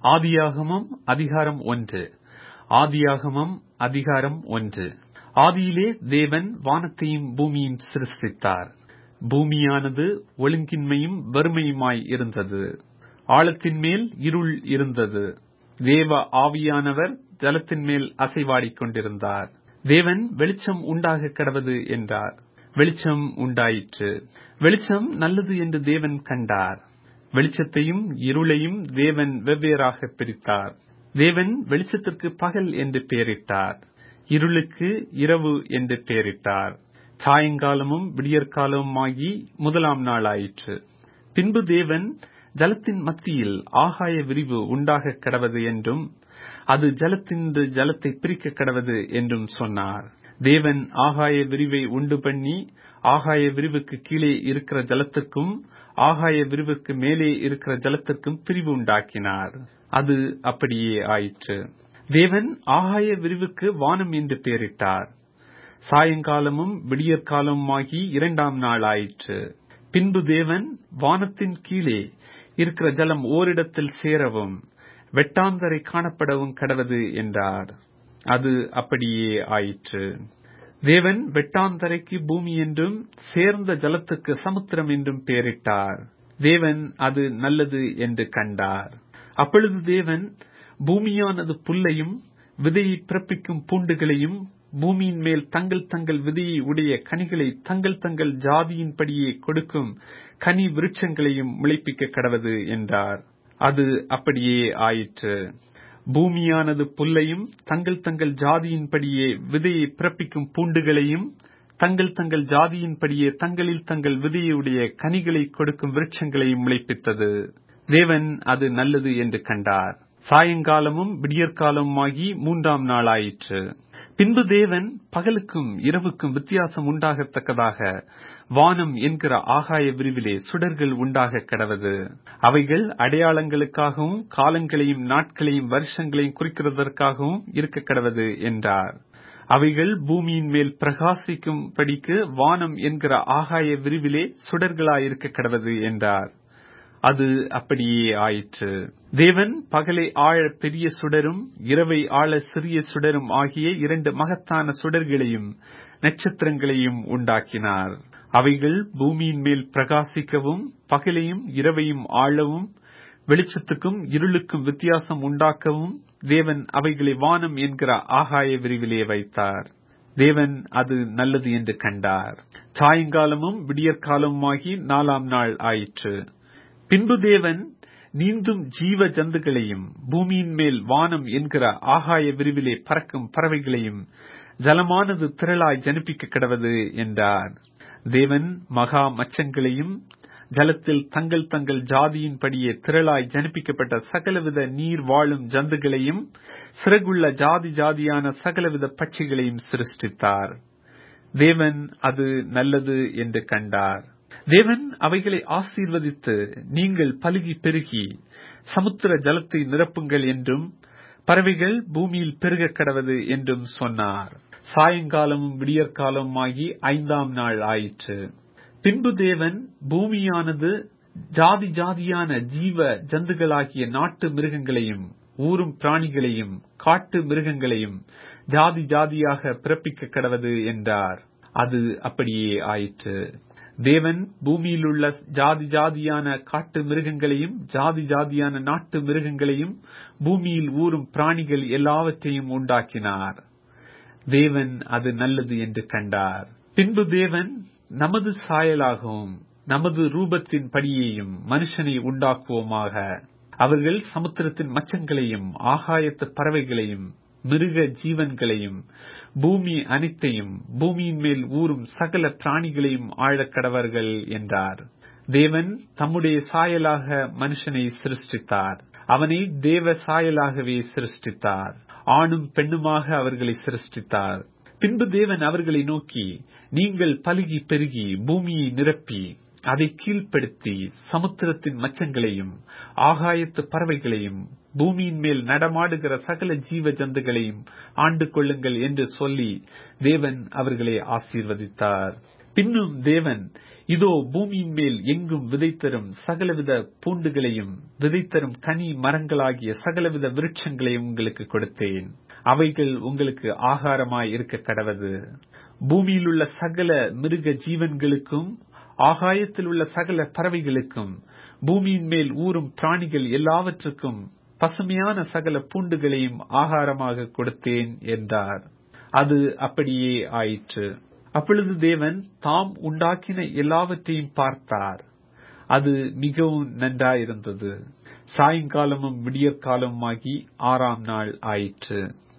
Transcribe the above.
ஆதியாகமம் அதிகாரம் ஒன்று ஆதியாகமம் அதிகாரம் ஒன்று ஆதியிலே தேவன் வானத்தையும் பூமியையும் சிருஷ்டித்தார் பூமியானது ஒழுங்கின்மையும் வறுமையுமாய் இருந்தது ஆழத்தின் மேல் இருள் இருந்தது தேவ ஆவியானவர் ஜலத்தின் மேல் அசைவாடிக் கொண்டிருந்தார் தேவன் வெளிச்சம் உண்டாக கடவது என்றார் வெளிச்சம் உண்டாயிற்று வெளிச்சம் நல்லது என்று தேவன் கண்டார் வெளிச்சத்தையும் இருளையும் தேவன் வெவ்வேறாக பிரித்தார் தேவன் வெளிச்சத்திற்கு பகல் என்று பெயரிட்டார் இருளுக்கு இரவு என்று பெயரிட்டார் சாயங்காலமும் விடியற்காலமும் ஆகி முதலாம் நாள் ஆயிற்று பின்பு தேவன் ஜலத்தின் மத்தியில் ஆகாய விரிவு உண்டாக கடவது என்றும் அது ஜலத்தின்று ஜலத்தை பிரிக்க கடவது என்றும் சொன்னார் தேவன் ஆகாய விரிவை உண்டு பண்ணி ஆகாய விரிவுக்கு கீழே இருக்கிற ஜலத்திற்கும் ஆகாய விரிவுக்கு மேலே இருக்கிற ஜலத்திற்கும் பிரிவு உண்டாக்கினார் அது அப்படியே ஆயிற்று தேவன் ஆகாய விரிவுக்கு வானம் என்று பெயரிட்டார் சாயங்காலமும் விடியற்காலமுமாகி இரண்டாம் நாள் ஆயிற்று பின்பு தேவன் வானத்தின் கீழே இருக்கிற ஜலம் ஓரிடத்தில் சேரவும் வெட்டாந்தரை காணப்படவும் கடவது என்றார் அது அப்படியே ஆயிற்று தேவன் வெட்டாந்தரைக்கு பூமி என்றும் சேர்ந்த ஜலத்துக்கு சமுத்திரம் என்றும் பெயரிட்டார் தேவன் அது நல்லது என்று கண்டார் அப்பொழுது தேவன் பூமியானது புல்லையும் விதையை பிறப்பிக்கும் பூண்டுகளையும் பூமியின் மேல் தங்கள் தங்கள் விதையை உடைய கனிகளை தங்கள் தங்கள் ஜாதியின்படியே கொடுக்கும் கனி விருட்சங்களையும் முளைப்பிக்க கடவது என்றார் அது அப்படியே ஆயிற்று பூமியானது புல்லையும் தங்கள் தங்கள் ஜாதியின்படியே விதையை பிறப்பிக்கும் பூண்டுகளையும் தங்கள் தங்கள் ஜாதியின்படியே தங்களில் தங்கள் விதையுடைய கனிகளை கொடுக்கும் விருட்சங்களையும் முளைப்பித்தது தேவன் அது நல்லது என்று கண்டார் சாயங்காலமும் விடியற்காலமுமாகி மூன்றாம் நாள் ஆயிற்று பின்பு தேவன் பகலுக்கும் இரவுக்கும் வித்தியாசம் உண்டாகத்தக்கதாக வானம் என்கிற ஆகாய விரிவிலே சுடர்கள் உண்டாக கடவது அவைகள் அடையாளங்களுக்காகவும் காலங்களையும் நாட்களையும் வருஷங்களையும் குறிக்கிறதற்காகவும் இருக்க கடவது என்றார் அவைகள் பூமியின் மேல் பிரகாசிக்கும் படிக்கு வானம் என்கிற ஆகாய விரிவிலே சுடர்களாயிருக்க கடவது என்றார் அது அப்படியே ஆயிற்று தேவன் பகலை ஆழ பெரிய சுடரும் இரவை ஆழ சிறிய சுடரும் ஆகிய இரண்டு மகத்தான சுடர்களையும் நட்சத்திரங்களையும் உண்டாக்கினார் அவைகள் பூமியின் மேல் பிரகாசிக்கவும் பகலையும் இரவையும் ஆளவும் வெளிச்சத்துக்கும் இருளுக்கும் வித்தியாசம் உண்டாக்கவும் தேவன் அவைகளை வானம் என்கிற ஆகாய விரிவிலே வைத்தார் தேவன் அது நல்லது என்று கண்டார் சாயங்காலமும் விடியற்காலமுமாகி நாலாம் நாள் ஆயிற்று பின்பு தேவன் நீந்தும் ஜீவ ஜந்துகளையும் பூமியின் மேல் வானம் என்கிற ஆகாய விரிவிலே பறக்கும் பறவைகளையும் ஜலமானது திரளாய் ஜனிப்பிக்க கிடவது என்றார் தேவன் மகா மச்சங்களையும் ஜலத்தில் தங்கள் தங்கள் ஜாதியின்படியே திரளாய் ஜனிப்பிக்கப்பட்ட சகலவித நீர் வாழும் ஜந்துகளையும் சிறகுள்ள ஜாதி ஜாதியான சகலவித பட்சிகளையும் சிருஷ்டித்தார் தேவன் அது நல்லது என்று கண்டார் தேவன் அவைகளை ஆசீர்வதித்து நீங்கள் பலுகி பெருகி சமுத்திர ஜலத்தை நிரப்புங்கள் என்றும் பறவைகள் பூமியில் பெருக கடவது என்றும் சொன்னார் சாயங்காலமும் விடியற்காலமும் ஆகி ஐந்தாம் நாள் ஆயிற்று பின்பு தேவன் பூமியானது ஜாதி ஜாதியான ஜீவ ஜந்துகளாகிய நாட்டு மிருகங்களையும் ஊரும் பிராணிகளையும் காட்டு மிருகங்களையும் ஜாதி ஜாதியாக பிறப்பிக்க கடவது என்றார் அது அப்படியே ஆயிற்று தேவன் பூமியில் உள்ள ஜாதி ஜாதியான காட்டு மிருகங்களையும் ஜாதி ஜாதியான நாட்டு மிருகங்களையும் பூமியில் ஊறும் பிராணிகள் எல்லாவற்றையும் உண்டாக்கினார் தேவன் அது நல்லது என்று கண்டார் பின்பு தேவன் நமது சாயலாகவும் நமது ரூபத்தின் படியையும் மனுஷனை உண்டாக்குவோமாக அவர்கள் சமுத்திரத்தின் மச்சங்களையும் ஆகாயத்து பறவைகளையும் மிருக ஜீவன்களையும் பூமி அனைத்தையும் பூமியின் மேல் ஊறும் சகல பிராணிகளையும் ஆழக்கடவர்கள் என்றார் தேவன் தம்முடைய சாயலாக மனுஷனை சிருஷ்டித்தார் அவனை தேவ சாயலாகவே சிருஷ்டித்தார் ஆணும் பெண்ணுமாக அவர்களை சிருஷ்டித்தார் பின்பு தேவன் அவர்களை நோக்கி நீங்கள் பலுகி பெருகி பூமியை நிரப்பி அதை கீழ்ப்படுத்தி சமுத்திரத்தின் மச்சங்களையும் ஆகாயத்து பறவைகளையும் பூமியின் மேல் நடமாடுகிற சகல ஜீவ ஜந்துகளையும் ஆண்டு கொள்ளுங்கள் என்று சொல்லி தேவன் அவர்களை ஆசீர்வதித்தார் பின்னும் தேவன் இதோ பூமியின் மேல் எங்கும் விதைத்தரும் சகலவித பூண்டுகளையும் விதைத்தரும் கனி மரங்களாகிய சகலவித விருட்சங்களையும் உங்களுக்கு கொடுத்தேன் அவைகள் உங்களுக்கு ஆகாரமாய் இருக்க கடவது பூமியில் உள்ள சகல மிருக ஜீவன்களுக்கும் ஆகாயத்தில் உள்ள சகல பறவைகளுக்கும் பூமியின் மேல் ஊறும் பிராணிகள் எல்லாவற்றுக்கும் பசுமையான சகல பூண்டுகளையும் ஆகாரமாக கொடுத்தேன் என்றார் அது அப்படியே ஆயிற்று அப்பொழுது தேவன் தாம் உண்டாக்கின எல்லாவற்றையும் பார்த்தார் அது மிகவும் நன்றாயிருந்தது சாயங்காலமும் விடியற்காலமுமாகி ஆறாம் நாள் ஆயிற்று